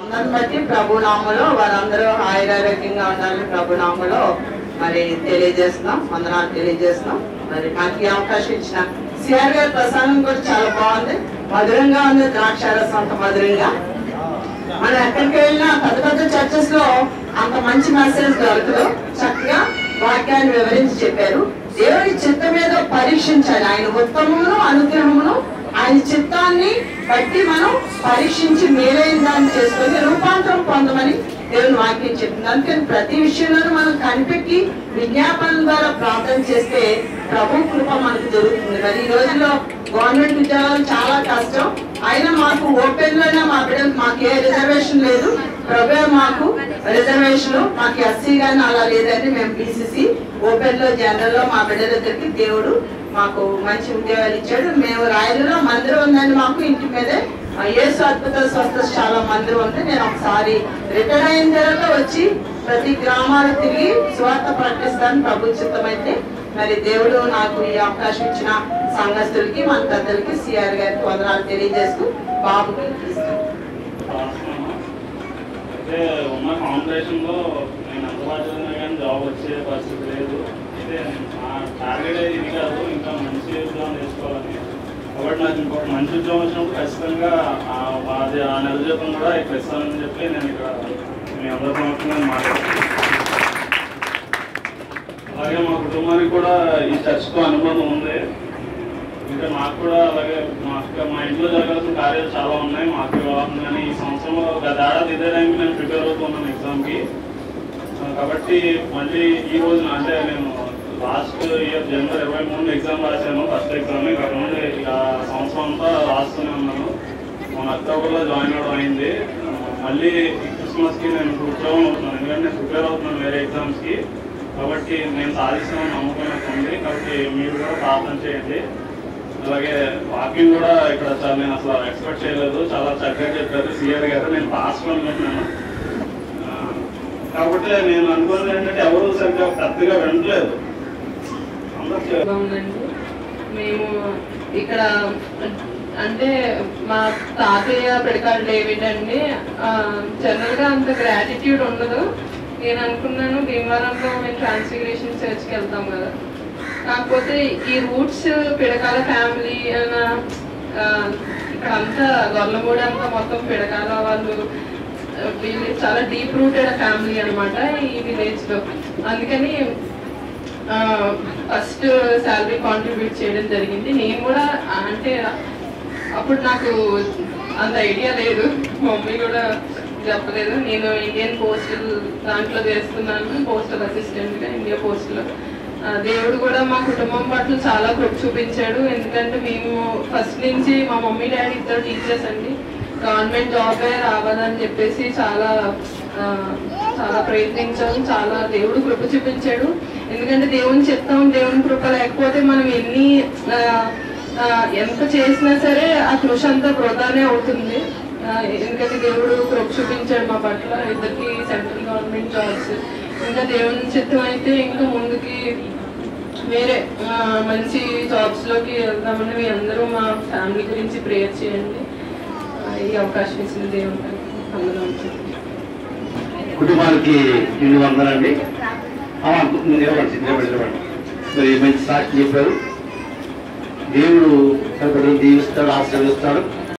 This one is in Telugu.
అందరిని బట్టి ప్రభు నామలో వారందరూ ఆయురారోగ్యంగా ఉండాలని ప్రభు నామలో మరి తెలియజేస్తున్నాం వందనాలు తెలియజేస్తున్నాం మరి నాకు ఈ అవకాశం ఇచ్చిన సిఆర్ గారి ప్రసంగం కూడా చాలా బాగుంది మధురంగా ఉంది ద్రాక్షారసం అంత మధురంగా మనం ఎక్కడికి వెళ్ళినా పెద్ద పెద్ద చర్చెస్ లో అంత మంచి మెసేజ్ దొరకదు చక్కగా వాక్యాన్ని వివరించి చెప్పారు దేవుని చిత్తం మీద పరీక్షించాలి ఆయన ఉత్తమమును అనుగ్రహమును ఆయన చిత్తాన్ని బట్టి మనం పరీక్షించి మేలైన దాన్ని చేసుకొని రూపాంతరం పొందమని దేవుని వాక్యం చెప్తుంది అందుకని ప్రతి విషయంలోనూ మనం కనిపెట్టి విజ్ఞాపనల ద్వారా ప్రార్థన చేస్తే ప్రభు కృప మనకు దొరుకుతుంది మరి ఈ రోజుల్లో గవర్నమెంట్ ఉద్యోగాలు చాలా కష్టం అయినా మాకు ఓపెన్ లోనే మా బిడ్డలకు మాకు ఏ రిజర్వేషన్ లేదు ప్రభు మాకు రిజర్వేషన్ మాకు ఎస్సీ గానీ అలా లేదండి మేము బీసీసీ ఓపెన్ లో జనరల్ లో మా బిడ్డల దగ్గరికి దేవుడు మాకు మంచి ఉద్యోగాలు ఇచ్చాడు మేము రాయలలో మందిరం ఉందండి మాకు ఇంటి మీదే ఆ యేసు అద్భుత స్వస్థ చాలా మందిరం ఉంది నేను ఒకసారి రిటైర్ అయిన తర్వాత వచ్చి ప్రతి గ్రామాలు తిరిగి స్వార్థ ప్రకటిస్తాను ప్రభు చిత్తమైతే మరి దేవుడు నాకు ఈ అవకాశం ఇచ్చిన సంఘస్థులకి మన పెద్దలకి సిఆర్ గారికి వందనాలు తెలియజేస్తూ బాబుకి ఇస్తాను రాస్తున్నాను. అయితే ఉన్న కాంపిటీషన్ లో నేను ఎంత బాధ్యతగా కానీ జాబ్ వచ్చే పరిస్థితి లేదు అయితే నా టార్గెట్ అయితే ఇది కాదు ఇంకా మంచి ఉద్యోగం చేసుకోవాలని కాబట్టి నాకు ఇంకొక మంచి ఉద్యోగం వచ్చినప్పుడు ఖచ్చితంగా ఆ- అది ఆ నెల జీతం కూడా ఇక్కడ ఇస్తానని చెప్పి నేను ఇక్కడ మీ అందరి సమక్షంగా మాట్లాడుతున్నాను అలాగే మా కుటుంబానికి కూడా ఈ చర్చ్తో అనుబంధం ఉంది ఇంకా నాకు కూడా అలాగే మా అక్క మా ఇంట్లో జరగాల్సిన కార్యాలు చాలా ఉన్నాయి మా అక్క వివాహం కానీ ఈ సంవత్సరంలో గత ఏడాది ఇదే టైంకి నేను ప్రిపేర్ అవుతున్నాను ఎగ్జామ్కి కాబట్టి మళ్ళీ ఈ రోజున అంటే నేను లాస్ట్ ఇయర్ జనవరి ఇరవై మూడు ఎగ్జామ్ రాశాను ఫస్ట్ ఎగ్జామ్ ఇంకా నుండి ఇక సంవత్సరం అంతా రాస్తూనే ఉన్నాను మన అక్టోబర్లో జాయిన్ అవ్వడం అయింది మళ్ళీ ఈ క్రిస్మస్కి నేను ఉద్యోగం అవుతున్నాను ఎందుకంటే నేను ప్రిపేర్ అవుతున్నాను వేరే ఎగ్జామ్స్కి కాబట్టి నేను సాధిస్తానని నమ్మకం నాకు ఉంది కాబట్టి మీరు కూడా ప్రార్థన చేయండి అలాగే వాకింగ్ కూడా ఇక్కడ చాలా నేను అసలు ఎక్స్పెక్ట్ చేయలేదు చాలా చక్కగా చెప్పారు సీఆర్ గారు నేను పాస్ అనుకుంటున్నాను ఆ, కాబట్టి నేను అనుకున్నది ఏంటంటే ఎవరు సరిగ్గా పెద్దగా వినట్లేదు అందరూ చె- బాగుందండి మేము ఇక్కడ అంటే మా తాతయ్య పిడకాడు డేవిడ్ అండి జనరల్ గా అంత గ్రాటిట్యూడ్ ఉండదు నేను అనుకున్నాను భీమవరంలో మేము ట్రాన్స్ఫిగరేషన్ చర్చ్కి వెళ్తాం కదా కాకపోతే ఈ రూట్స్ పిడకాల ఫ్యామిలీ అన్న ఆ, ఇక్కడ అంతా గొల్లమూడి అంతా మొత్తం పిడకాల వాళ్ళు ఆ, వీళ్ళు చాలా డీప్ రూటెడ్ ఫ్యామిలీ అన్నమాట ఈ విలేజ్ లో అందుకని ఫస్ట్ శాలరీ కాంట్రిబ్యూట్ చేయడం జరిగింది నేను కూడా ఆ, అంటే అప్పుడు నాకు అంత ఐడియా లేదు మమ్మీ కూడా చెప్పలేదు నేను ఇండియన్ పోస్టల్ దాంట్లో చేస్తున్నాను పోస్టల్ అసిస్టెంట్గా ఇండియా పోస్ట్లో ఆ, దేవుడు కూడా మా కుటుంబం పట్ల చాలా కృప చూపించాడు ఎందుకంటే మేము ఫస్ట్ నుంచి మా మమ్మీ డాడీ ఇద్దరు టీచర్స్ అండి గవర్నమెంట్ జాబే రావాలని చెప్పేసి చాలా ఆ, చాలా ప్రయత్నించాం చాలా దేవుడు కృప చూపించాడు ఎందుకంటే దేవుని చిత్తం దేవుని కృప లేకపోతే మనం ఎన్ని ఆ, ఆ, ఎంత చేసినా సరే ఆ కృషి అంతా వృధానే అవుతుంది ఆ, ఎందుకంటే దేవుడు కృప చూపించాడు మా పట్ల ఇద్దరికి సెంట్రల్ గవర్నమెంట్ జాబ్స్ ఇంకా దేవుని చిత్తం అయితే ఇంకా ముందుకి వేరే ఆ, మంచి జాబ్స్ లోకి వెళ్దామని మీ అందరూ మా ఫ్యామిలీ గురించి ప్రేయర్ చేయండి ఆ, ఈ అవకాశం ఇచ్చిన దేవునికి అందరం కుటుంబానికి నిండు వందనండి ఆ, నిలబడి నిలబడి నిలబడి మరి మంచి సాక్షి చెప్పారు దేవుడు సరిపడి దీవిస్తాడు ఆశీర్వదిస్తాడు